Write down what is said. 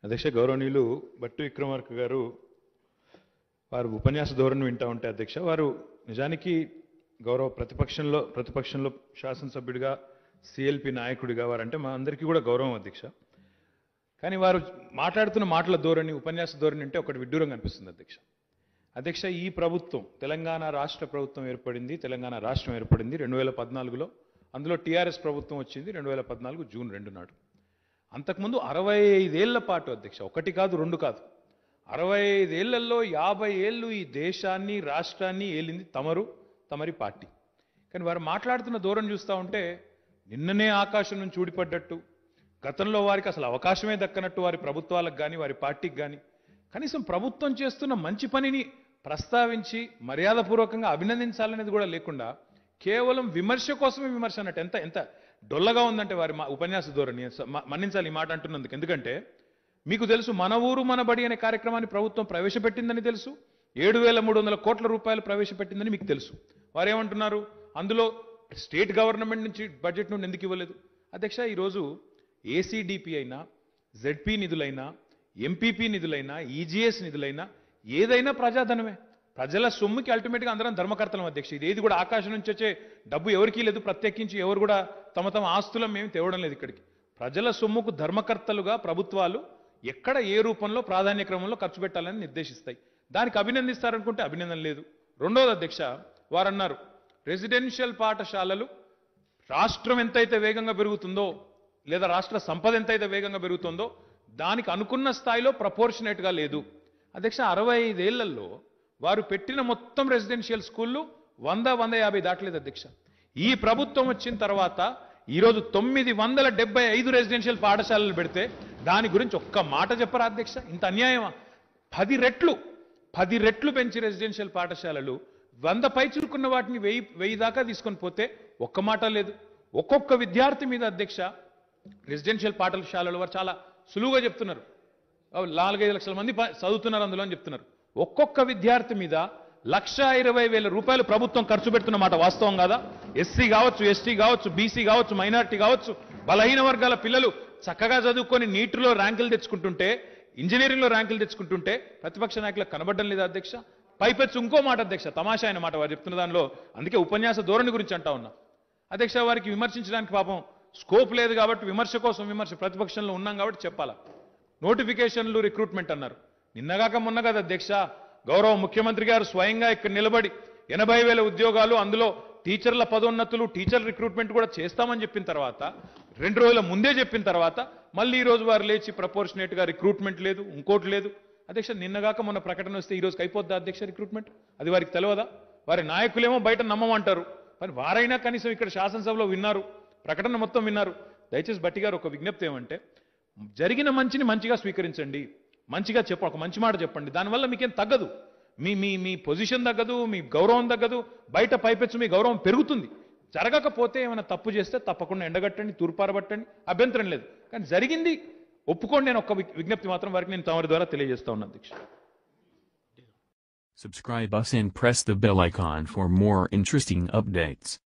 అధ్యక్ష గౌరవనీయులు బట్టు విక్రమార్క గారు వారు ఉపన్యాస ధోరణి వింటా ఉంటే అధ్యక్ష వారు నిజానికి గౌరవ ప్రతిపక్షంలో ప్రతిపక్షంలో శాసనసభ్యుడిగా సిఎల్పి నాయకుడిగా వారంటే మా అందరికీ కూడా గౌరవం అధ్యక్ష కానీ వారు మాట్లాడుతున్న మాటల ధోరణి ఉపన్యాస ధోరణి అంటే ఒకటి విడ్డూరంగా అనిపిస్తుంది అధ్యక్ష అధ్యక్ష ఈ ప్రభుత్వం తెలంగాణ రాష్ట్ర ప్రభుత్వం ఏర్పడింది తెలంగాణ రాష్ట్రం ఏర్పడింది రెండు వేల పద్నాలుగులో అందులో టీఆర్ఎస్ ప్రభుత్వం వచ్చింది రెండు వేల పద్నాలుగు జూన్ రెండు నాడు అంతకుముందు అరవై ఐదేళ్ల పాటు అధ్యక్ష ఒకటి కాదు రెండు కాదు అరవై ఐదేళ్లలో యాభై ఏళ్ళు ఈ దేశాన్ని రాష్ట్రాన్ని ఏలింది తమరు తమరి పార్టీ కానీ వారు మాట్లాడుతున్న ధోరణి చూస్తూ ఉంటే నిన్ననే ఆకాశం నుంచి ఊడిపడ్డట్టు గతంలో వారికి అసలు అవకాశమే దక్కనట్టు వారి ప్రభుత్వాలకు కానీ వారి పార్టీకి కానీ కనీసం ప్రభుత్వం చేస్తున్న మంచి పనిని ప్రస్తావించి మర్యాదపూర్వకంగా అభినందించాలనేది కూడా లేకుండా కేవలం విమర్శ కోసమే విమర్శ అన్నట్టు ఎంత ఎంత డొల్లగా ఉందంటే వారి మా ఉపన్యాస ధోరణి స- మ- మన్నించాలి ఈ మాట అంటున్నందుకు ఎందుకంటే మీకు తెలుసు మన ఊరు మన బడి అనే కార్యక్రమాన్ని ప్రభుత్వం ప్రవేశపెట్టిందని తెలుసు ఏడు వేల మూడు వందల కోట్ల రూపాయలు ప్రవేశపెట్టిందని మీకు తెలుసు వారు ఏమంటున్నారు అందులో స్టేట్ గవర్నమెంట్ నుంచి బడ్జెట్ నుండి ఎందుకు ఇవ్వలేదు అధ్యక్ష ఈరోజు ఏసీడీపీ అయినా జెడ్పీ నిధులైనా ఎంపీపీ నిధులైనా ఈజీఎస్ నిధులైనా ఏదైనా ప్రజాధనమే ప్రజల సొమ్ముకి అల్టిమేట్గా అందరం ధర్మకర్తలం అధ్యక్ష ఇది ఏది కూడా ఆకాశం నుంచి వచ్చే డబ్బు ఎవరికీ లేదు ప్రత్యేకించి ఎవరు కూడా తమ తమ ఆస్తులం మేము తేవడం లేదు ఇక్కడికి ప్రజల సొమ్ముకు ధర్మకర్తలుగా ప్రభుత్వాలు ఎక్కడ ఏ రూపంలో ప్రాధాన్య క్రమంలో ఖర్చు పెట్టాలని నిర్దేశిస్తాయి దానికి అభినందిస్తారనుకుంటే అభినందన లేదు రెండోది అధ్యక్ష వారు అన్నారు రెసిడెన్షియల్ పాఠశాలలు రాష్ట్రం ఎంతైతే వేగంగా పెరుగుతుందో లేదా రాష్ట్ర సంపద ఎంతైతే వేగంగా పెరుగుతుందో దానికి అనుకున్న స్థాయిలో ప్రపోర్షనేట్గా లేదు అధ్యక్ష అరవై ఐదేళ్లలో వారు పెట్టిన మొత్తం రెసిడెన్షియల్ స్కూళ్ళు వంద వంద యాభై దాటలేదు అధ్యక్ష ఈ ప్రభుత్వం వచ్చిన తర్వాత ఈరోజు తొమ్మిది వందల డెబ్బై ఐదు రెసిడెన్షియల్ పాఠశాలలు పెడితే దాని గురించి ఒక్క మాట చెప్పరా అధ్యక్ష ఇంత అన్యాయమా పది రెట్లు పది రెట్లు పెంచి రెసిడెన్షియల్ పాఠశాలలు వంద పై చురుకున్న వాటిని వెయ్యి వెయ్యి దాకా తీసుకొని పోతే ఒక్క మాట లేదు ఒక్కొక్క విద్యార్థి మీద అధ్యక్ష రెసిడెన్షియల్ పాఠశాలలు వారు చాలా సులువుగా చెప్తున్నారు ఆ, నాలుగైదు లక్షల మంది ప- చదువుతున్నారు అందులో అని చెప్తున్నారు ఒక్కొక్క విద్యార్థి మీద లక్ష ఇరవై వేల రూపాయలు ప్రభుత్వం ఖర్చు పెడుతున్న మాట వాస్తవం కాదా ఎస్సీ కావచ్చు ఎస్టీ కావచ్చు బీసీ కావచ్చు మైనారిటీ కావచ్చు బలహీన వర్గాల పిల్లలు చక్కగా చదువుకొని నీటిలో ర్యాంకులు తెచ్చుకుంటుంటే ఇంజనీరింగ్లో ర్యాంకులు తెచ్చుకుంటుంటే ప్రతిపక్ష నాయకులకు కనబడడం లేదా అధ్యక్ష పైపెచ్చు ఇంకో మాట అధ్యక్ష తమాషా అయిన మాట వారు చెప్తున్న దానిలో అందుకే ఉపన్యాస ధోరణి గురించి అంటా ఉన్నా అధ్యక్ష వారికి విమర్శించడానికి పాపం స్కోప్ లేదు కాబట్టి విమర్శ కోసం విమర్శ ప్రతిపక్షంలో ఉన్నాం కాబట్టి చెప్పాలా నోటిఫికేషన్లు రిక్రూట్మెంట్ అన్నారు నిన్నగాక మొన్న కదా అధ్యక్ష గౌరవ ముఖ్యమంత్రి గారు స్వయంగా ఇక్కడ నిలబడి ఎనభై వేల ఉద్యోగాలు అందులో టీచర్ల పదోన్నతులు టీచర్ రిక్రూట్మెంట్ కూడా చేస్తామని చెప్పిన తర్వాత రెండు రోజుల ముందే చెప్పిన తర్వాత మళ్ళీ ఈ రోజు వారు లేచి proportionate గా రిక్రూట్మెంట్ లేదు ఇంకోటి లేదు అధ్యక్ష నిన్నగాక మొన్న ప్రకటన వస్తే ఈ రోజుకి అయిపోద్దా అధ్యక్ష రిక్రూట్మెంట్ అది వారికి తెలియదా వారి నాయకులేమో బయట నమ్మమంటారు మరి వారైనా కనీసం ఇక్కడ శాసనసభలో విన్నారు ప్రకటన మొత్తం విన్నారు దయచేసి బట్టి గారు ఒక విజ్ఞప్తి ఏమంటే జరిగిన మంచిని మంచిగా స్వీకరించండి మంచిగా చెప్ప ఒక మంచి మాట చెప్పండి దానివల్ల మీకేం తగ్గదు మీ మీ మీ పొజిషన్ తగ్గదు మీ గౌరవం తగ్గదు బయట పైపెచ్చు మీ గౌరవం పెరుగుతుంది జరగకపోతే ఏమైనా తప్పు చేస్తే తప్పకుండా ఎండగట్టండి తూర్పారబట్టండి అభ్యంతరం లేదు కానీ జరిగింది ఒప్పుకోండి నేను ఒక్క విజ్ఞ- విజ్ఞప్తి మాత్రం వారికి నేను తమరి ద్వారా తెలియజేస్తా ఉన్నాను అధ్యక్ష Subscribe us and press the bell icon for more interesting updates.